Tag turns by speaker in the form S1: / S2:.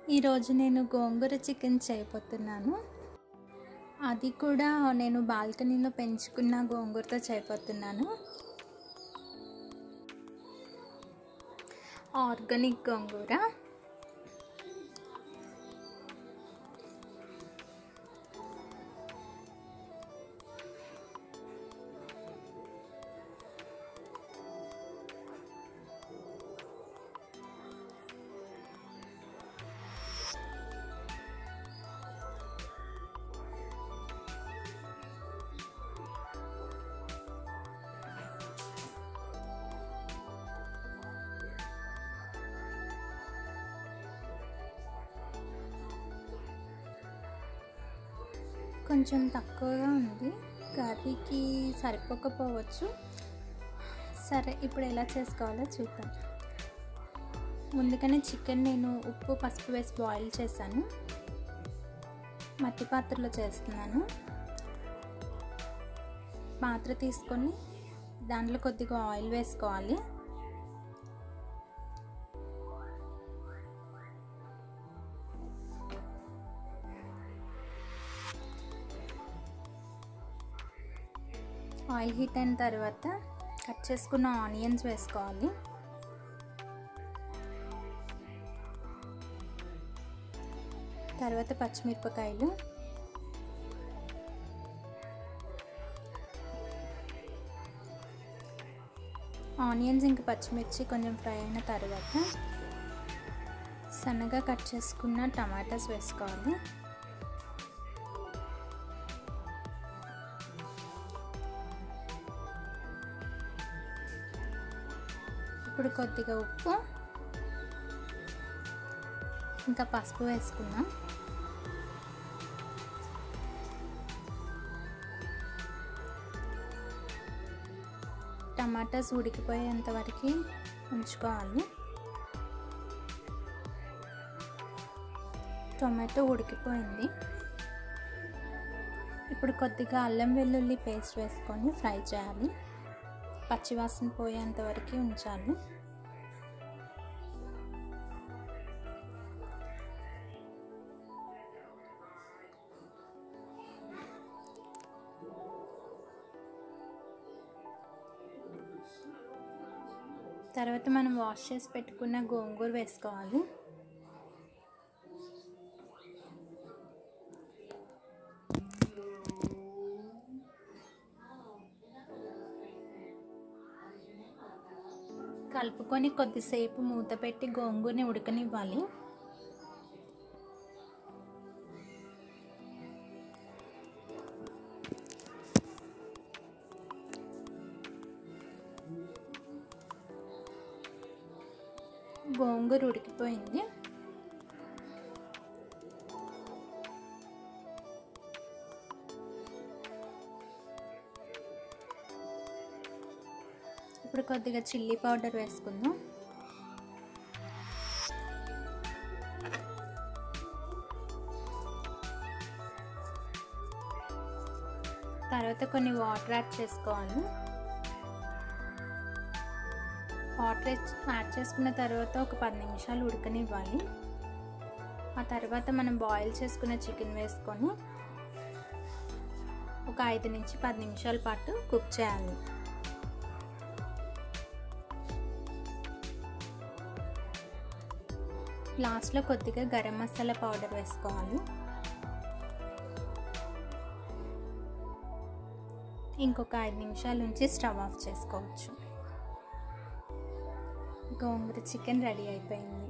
S1: ఈరోజు నేను గోంగూర చికెన్ చేయబోతున్నాను అది కూడా నేను బాల్కనీలో పెంచుకున్న గోంగూరతో చేయబోతున్నాను ఆర్గానిక్ గోంగూర కొంచెం తక్కువగా ఉంది కర్రీకి సరిపోకపోవచ్చు సరే ఇప్పుడు ఎలా చేసుకోవాలో చూద్దాం ముందుగానే చికెన్ నేను ఉప్పు పసుపు వేసి బాయిల్ చేశాను మట్టి పాత్రలో చేస్తున్నాను పాత్ర తీసుకొని దాంట్లో కొద్దిగా ఆయిల్ వేసుకోవాలి ఆయిల్ హీట్ అయిన తర్వాత కట్ చేసుకున్న ఆనియన్స్ వేసుకోవాలి తర్వాత పచ్చిమిరపకాయలు ఆనియన్స్ ఇంకా పచ్చిమిర్చి కొంచెం ఫ్రై అయిన తర్వాత సన్నగా కట్ చేసుకున్న టమాటాస్ వేసుకోవాలి ఇప్పుడు కొద్దిగా ఉప్పు ఇంకా పసుపు వేసుకున్నాం టమాటాస్ ఉడికిపోయేంత వరకు ఉంచుకోవాలి టొమాటో ఉడికిపోయింది ఇప్పుడు కొద్దిగా అల్లం వెల్లుల్లి పేస్ట్ వేసుకొని ఫ్రై చేయాలి పచ్చివాసన పోయేంత వరకు ఉంచాలి తర్వాత మనం వాష్ చేసి పెట్టుకున్న గోంగూర వేసుకోవాలి కలుపుకొని కొద్దిసేపు మూత పెట్టి గోంగూరని ఉడకనివ్వాలి గోంగూర ఉడికిపోయింది ఇప్పుడు కొద్దిగా చిల్లీ పౌడర్ వేసుకుందాం తర్వాత కొన్ని వాటర్ యాడ్ చేసుకోవాలి వాటర్ యాడ్ చేసుకున్న తర్వాత ఒక పది నిమిషాలు ఉడకనివ్వాలి ఆ తర్వాత మనం బాయిల్ చేసుకున్న చికెన్ వేసుకొని ఒక ఐదు నుంచి పది నిమిషాల పాటు కుక్ చేయాలి లాస్ట్లో కొద్దిగా గరం మసాలా పౌడర్ వేసుకోవాలి ఇంకొక ఐదు నిమిషాల నుంచి స్టవ్ ఆఫ్ చేసుకోవచ్చు గోంగూర చికెన్ రెడీ అయిపోయింది